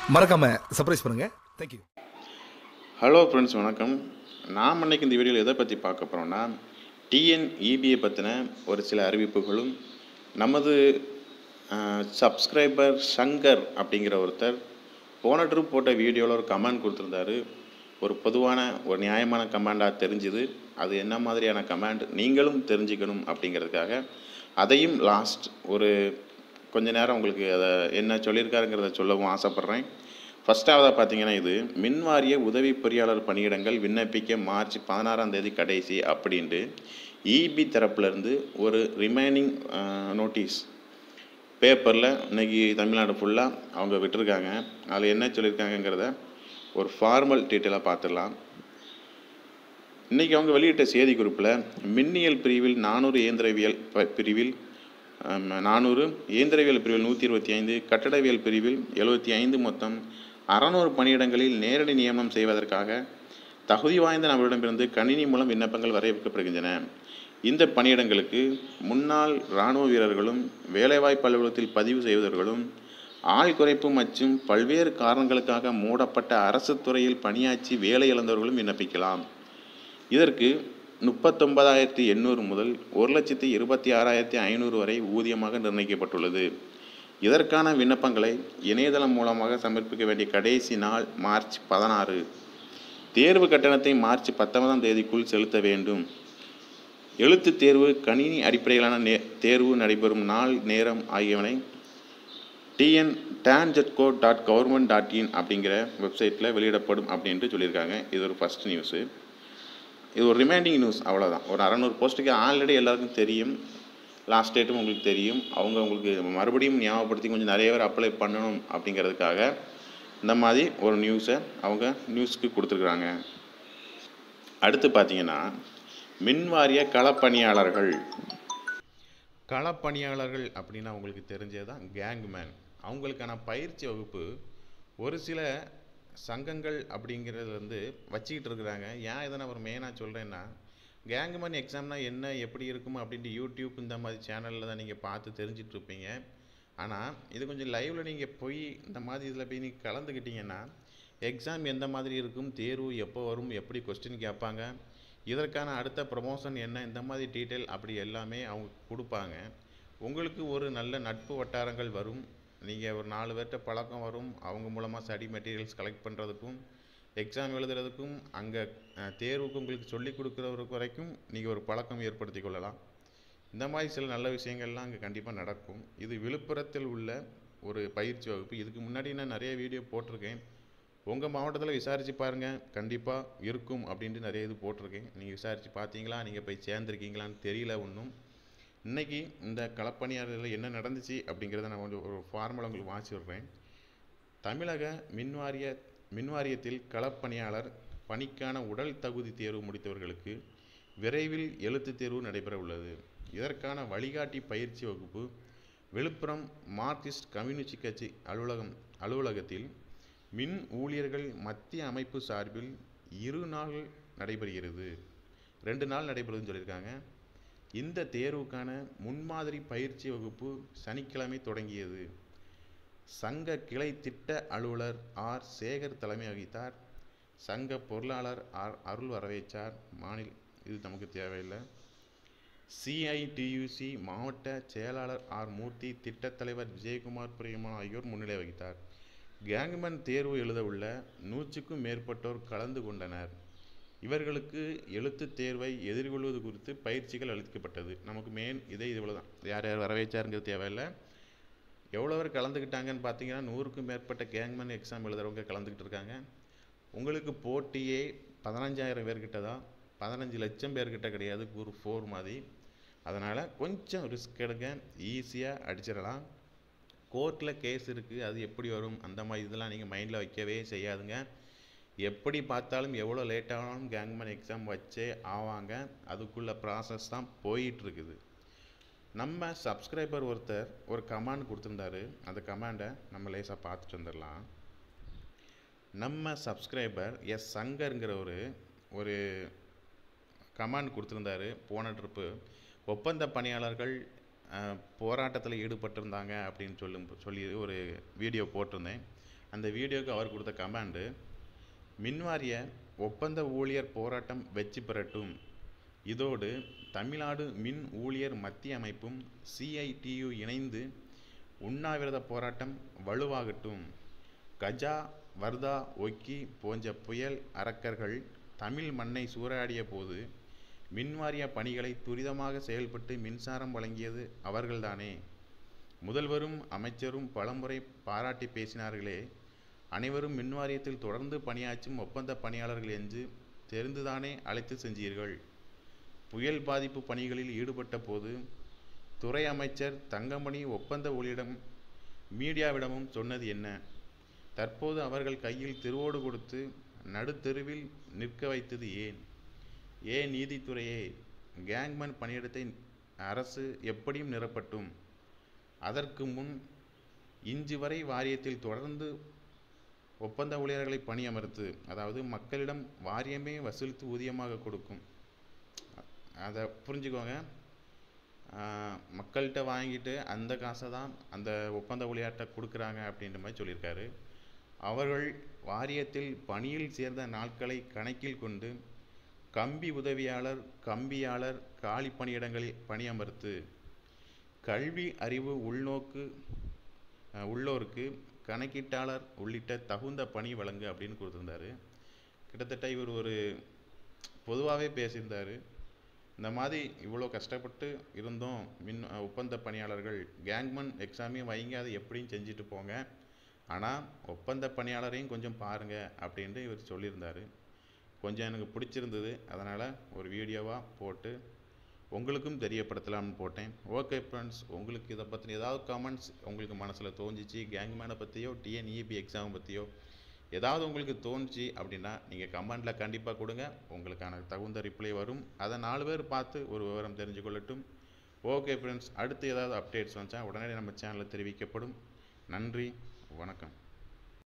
மறக்காம சர்ப்ரைஸ் பண்ணுங்க thank you hello friends வணக்கம் நாம் அன்னைக்கு இந்த வீடியோவில் எதை பற்றி பார்க்க போகிறோம்னா டிஎன்இபியை பற்றின ஒரு சில அறிவிப்புகளும் நமது சப்ஸ்கிரைபர் சங்கர் அப்படிங்கிற ஒருத்தர் போன ட்ரிப் போட்ட வீடியோவில் ஒரு கமெண்ட் கொடுத்துருந்தாரு ஒரு பொதுவான ஒரு நியாயமான கமாண்டாக தெரிஞ்சுது அது என்ன மாதிரியான கமாண்ட் நீங்களும் தெரிஞ்சுக்கணும் அப்படிங்கிறதுக்காக அதையும் லாஸ்ட் ஒரு கொஞ்ச நேரம் உங்களுக்கு அதை என்ன சொல்லியிருக்காருங்கிறத சொல்லவும் ஆசைப்பட்றேன் ஃபஸ்ட்டாவதாக பார்த்தீங்கன்னா இது மின்வாரிய உதவி பொறியாளர் பணியிடங்கள் விண்ணப்பிக்க மார்ச் பதினாறாம் தேதி கடைசி அப்படின்ட்டு இபி தரப்புலேருந்து ஒரு ரிமைனிங் நோட்டீஸ் பேப்பரில் இன்னைக்கு தமிழ்நாடு ஃபுல்லாக அவங்க விட்டுருக்காங்க அதில் என்ன சொல்லியிருக்காங்கங்கிறத ஒரு ஃபார்மல் டீட்டெயிலாக பார்த்துடலாம் இன்றைக்கி அவங்க வெளியிட்ட செய்தி குறிப்பில் மின்னியல் பிரிவில் நானூறு இயந்திரவியல் ப- பிரிவில் ஆம், நானூறு இயந்திரவியல் பிரிவில் நூற்றி இருபத்தி ஐந்து கட்டடவியல் பிரிவில் எழுபத்தி ஐந்து மொத்தம் அறநூறு பணியிடங்களில் நேரடி நியமனம் செய்வதற்காக தகுதி வாய்ந்த நபரிடமிருந்து கணினி மூலம் விண்ணப்பங்கள் வரவேற்கப்படுகின்றன இந்த பணியிடங்களுக்கு முன்னாள் இராணுவ வீரர்களும் வேலைவாய்ப்பு அலுவலகத்தில் பதிவு செய்வதர்களும் ஆள் குறைப்பு மற்றும் பல்வேறு காரணங்களுக்காக மூடப்பட்ட அரசு துறையில் பணியாற்றி வேலை இழந்தவர்களும் விண்ணப்பிக்கலாம் இதற்கு முப்பத்தொன்பதாயிரத்தி எண்ணூறு முதல் ஒரு லட்சத்தி இருபத்தி ஆறாயிரத்தி ஐநூறு வரை ஊதியமாக நிர்ணயிக்கப்பட்டுள்ளது இதற்கான விண்ணப்பங்களை இணையதளம் மூலமாக சமர்ப்பிக்க வேண்டிய கடைசி நாள் மார்ச் பதினாறு தேர்வு கட்டணத்தை மார்ச் பத்தொன்பதாம் தேதிக்குள் செலுத்த வேண்டும் எழுத்துத் தேர்வு கணினி அடிப்படையிலான நே தேர்வு நடைபெறும் நாள் நேரம் ஆகியவனை TN TANGEDCO dot government dot in அப்படிங்கிற வெப்சைட்டில் வெளியிடப்படும் அப்படின்ட்டு சொல்லியிருக்காங்க இது ஒரு ஃபஸ்ட் நியூஸு இது ஒரு ரிமைண்டிங் நியூஸ் அவ்வளோதான் ஒரு அறநூறு போஸ்ட்டுக்கு ஆல்ரெடி எல்லாருக்கும் தெரியும் லாஸ்ட் டேட்டும் உங்களுக்கு தெரியும் அவங்க உங்களுக்கு மறுபடியும் ஞாபகப்படுத்தி கொஞ்சம் நிறைய பேர் அப்ளை பண்ணணும் அப்படிங்கிறதுக்காக இந்த மாதிரி ஒரு நியூஸை அவங்க நியூஸ்க்கு கொடுத்துருக்குறாங்க அடுத்து பார்த்தீங்கன்னா மின்வாரிய களப்பணியாளர்கள் களப்பணியாளர்கள் அப்படின்னு அவங்களுக்கு தெரிஞ்சது தான் கேங்மேன் அவங்களுக்கான பயிற்சி வகுப்பு ஒரு சில சங்கங்கள் அப்படிங்கிறது வந்து வச்சுக்கிட்டு இருக்கிறாங்க ஏன் இதை நான் ஒரு மெயினாக சொல்கிறேன்னா கேங்மேன் எக்ஸாம்னா என்ன எப்படி இருக்கும் அப்படின்ட்டு யூடியூப் இந்த மாதிரி சேனலில் தான் நீங்கள் பார்த்து தெரிஞ்சிட்டு இருப்பீங்க ஆனால் இது கொஞ்சம் லைவில் நீங்கள் போய் இந்த மாதிரி இதில் போய் நீங்கள் கலந்துக்கிட்டீங்கன்னா எக்ஸாம் எந்த மாதிரி இருக்கும் தேர்வு எப்போ வரும் எப்படி கொஸ்டின் கேட்பாங்க இதற்கான அடுத்த ப்ரமோஷன் என்ன இந்த மாதிரி டீட்டெயில் அப்படி எல்லாமே அவங்க கொடுப்பாங்க உங்களுக்கு ஒரு நல்ல நட்பு வட்டாரங்கள் வரும் நீங்கள் ஒரு நாலு பேர்கிட்ட பழக்கம் வரும் அவங்க மூலமாக ஸ்டடி மெட்டீரியல்ஸ் கலெக்ட் பண்ணுறதுக்கும் எக்ஸாம் எழுதுறதுக்கும் அங்கே தேர்வுக்கு உங்களுக்கு சொல்லிக் கொடுக்குறவருக்கு வரைக்கும் நீங்கள் ஒரு பழக்கம் ஏற்படுத்தி கொள்ளலாம் இந்த மாதிரி சில நல்ல விஷயங்கள்லாம் அங்கே கண்டிப்பாக நடக்கும் இது விழுப்புரத்தில் உள்ள ஒரு பயிற்சி வகுப்பு இதுக்கு முன்னாடி நான் நிறைய வீடியோ போட்டிருக்கேன் உங்கள் மாவட்டத்தில் விசாரித்து பாருங்கள் கண்டிப்பாக இருக்கும் அப்படின்ட்டு நிறைய இது போட்டிருக்கேன் நீங்கள் விசாரித்து பார்த்தீங்களா நீங்கள் போய் சேர்ந்துருக்கீங்களான்னு தெரியல ஒன்றும் இன்னைக்கு இந்த களப்பணியாளர்கள் என்ன நடந்துச்சு அப்படிங்கிறத நான் கொஞ்சம் ஒரு ஃபார்முலா உங்களுக்கு வாசி விடுறேன் தமிழக மின்வாரிய மின்வாரியத்தில் களப்பணியாளர் பணிக்கான உடல் தகுதி தேர்வு முடித்தவர்களுக்கு விரைவில் எழுத்துத் தேர்வு நடைபெற உள்ளது இதற்கான வழிகாட்டி பயிற்சி வகுப்பு விழுப்புரம் மார்க்சிஸ்ட் கம்யூனிஸ்ட் கட்சி அலுவலகம் அலுவலகத்தில் மின் ஊழியர்கள் மத்திய அமைப்பு சார்பில் இரு நாள் நடைபெறுகிறது ரெண்டு நாள் நடைபெறுதுன்னு சொல்லியிருக்காங்க இந்த தேர்வுக்கான முன்மாதிரி பயிற்சி வகுப்பு சனிக்கிழமை தொடங்கியது சங்க கிளை திட்ட அலுவலர் ஆர் சேகர் தலைமை வகித்தார் சங்க பொருளாளர் ஆர் அருள் வரவேற்றார் மாநில இது நமக்கு தேவையில்லை சிஐடியூசி மாவட்ட செயலாளர் ஆர் மூர்த்தி திட்டத் தலைவர் விஜயகுமார் பிரியமா ஆகியோர் முன்னிலை வகித்தார் கேங்மேன் தேர்வு எழுத உள்ள நூற்றுக்கும் மேற்பட்டோர் கலந்து கொண்டனர் இவர்களுக்கு எழுத்துத் தேர்வை எதிர்கொள்வது குறித்து பயிற்சிகள் அளிக்கப்பட்டது நமக்கு மெயின் இதே இவ்வளோ தான் யார் யார் வரவேற்றாருங்கிறது தேவையில்லை எவ்வளோ பேர் கலந்துக்கிட்டாங்கன்னு பார்த்தீங்கன்னா நூறுக்கும் மேற்பட்ட கேங்மேன் எக்ஸாம் எழுதுறவங்க கலந்துக்கிட்டு இருக்காங்க உங்களுக்கு போட்டியே பதினஞ்சாயிரம் பேர்கிட்ட தான் பதினஞ்சு லட்சம் பேர்கிட்ட கிடையாது குரு ஃபோர் மாதிரி அதனால் கொஞ்சம் ரிஸ்க் எடுங்க ஈஸியாக அடிச்சிடலாம் கோர்ட்டில் கேஸ் இருக்குது அது எப்படி வரும் அந்த மாதிரி இதெல்லாம் நீங்கள் மைண்டில் வைக்கவே செய்யாதுங்க எப்படி பார்த்தாலும் எவ்வளோ லேட் ஆனாலும் கேங்மேன் எக்ஸாம் வச்சே ஆவாங்க அதுக்குள்ள ப்ராசஸ் தான் போயிட்டு இருக்குது நம்ம சப்ஸ்கிரைபர் ஒருத்தர் ஒரு கமாண்ட் கொடுத்துருந்தாரு அந்த கமாண்டை நம்ம லேசாக பார்த்துட்டு வந்துடலாம் நம்ம சப்ஸ்கிரைபர் எஸ் சங்கருங்கிற ஒரு ஒரு கமாண்ட் கொடுத்துருந்தாரு போன ட்ரிப்பு ஒப்பந்த பணியாளர்கள் போராட்டத்தில் ஈடுபட்டிருந்தாங்க அப்படின்னு சொல்லும் சொல்லி ஒரு வீடியோ போட்டிருந்தேன் அந்த வீடியோக்கு அவர் கொடுத்த கமாண்டு மின்வாரிய ஒப்பந்த ஊழியர் போராட்டம் வெற்றி பெறட்டும் இதோடு தமிழ்நாடு மின் ஊழியர் மத்திய அமைப்பும் சிஐடியு இணைந்து உண்ணாவிரத போராட்டம் வலுவாகட்டும் கஜா வர்தா ஒக்கி போன்ற புயல் அரக்கர்கள் தமிழ் மண்ணை சூறையாடிய போது மின்வாரிய பணிகளை துரிதமாக செயல்பட்டு மின்சாரம் வழங்கியது அவர்கள்தானே முதல்வரும் அமைச்சரும் பலமுறை பாராட்டி பேசினார்களே அனைவரும் மின்வாரியத்தில் தொடர்ந்து பணியாற்றும் ஒப்பந்த பணியாளர்கள் என்று தெரிந்துதானே அழைத்து செஞ்சீர்கள் புயல் பாதிப்பு பணிகளில் ஈடுபட்ட போது துறை அமைச்சர் தங்கமணி ஒப்பந்த ஊழியிடம் மீடியாவிடமும் சொன்னது என்ன தற்போது அவர்கள் கையில் திருவோடு கொடுத்து நடுத்தெருவில் நிற்க வைத்தது ஏன் ஏன் நீதித்துறையே கேங்மேன் பணியிடத்தை அரசு எப்படியும் நிரப்பட்டும் அதற்கு முன் இன்று வரை வாரியத்தில் தொடர்ந்து ஒப்பந்த ஊழியர்களை பணியமர்த்து அதாவது மக்களிடம் வாரியமே வசூலித்து ஊதியமாக கொடுக்கும் அதை புரிஞ்சுக்கோங்க ஆஹ், மக்கள்கிட்ட வாங்கிட்டு அந்த காசை தான் அந்த ஒப்பந்த ஊழியர்கிட்ட கொடுக்குறாங்க அப்படின்ற மாதிரி சொல்லியிருக்காரு அவர்கள் வாரியத்தில் பணியில் சேர்ந்த நாட்களை கணக்கில் கொண்டு கம்பி உதவியாளர் கம்பியாளர் காலி பணியிடங்களில் பணியமர்த்து கல்வி அறிவு உள்நோக்கு அஹ், உள்ளோருக்கு கணக்கீட்டாளர் உள்ளிட்ட தகுந்த பணி வழங்கு அப்படின்னு கொடுத்துருந்தாரு கிட்டத்தட்ட இவர் ஒரு பொதுவாகவே பேசியிருந்தார் இந்த மாதிரி இவ்வளோ கஷ்டப்பட்டு இருந்தோம் மின் அஹ், ஒப்பந்த பணியாளர்கள் கேங்மன் எக்ஸாமையும் வைங்க அதை எப்படியும் செஞ்சுட்டு போங்க ஆனால் ஒப்பந்த பணியாளரையும் கொஞ்சம் பாருங்கள் அப்படின்ட்டு இவர் சொல்லியிருந்தார் கொஞ்சம் எனக்கு பிடிச்சிருந்தது அதனால் ஒரு வீடியோவாக போட்டு உங்களுக்கும் தெரியப்படுத்தலாம்னு போட்டேன் ஓகே ஃப்ரெண்ட்ஸ் உங்களுக்கு இதை பற்றின ஏதாவது கமெண்ட்ஸ் உங்களுக்கு மனசில் தோஞ்சிச்சு கேங்மேனை பற்றியோ டிஎன்இபி எக்ஸாம் பற்றியோ ஏதாவது உங்களுக்கு தோணுச்சு அப்படின்னா நீங்கள் கமெண்டில் கண்டிப்பாக கொடுங்க உங்களுக்கான தகுந்த ரிப்ளை வரும் அதை நாலு பேர் பார்த்து ஒரு விவரம் தெரிஞ்சு கொள்ளட்டும் ஓகே ஃப்ரெண்ட்ஸ் அடுத்து ஏதாவது அப்டேட்ஸ் வந்துச்சா உடனே நம்ம சேனலில் தெரிவிக்கப்படும் நன்றி வணக்கம்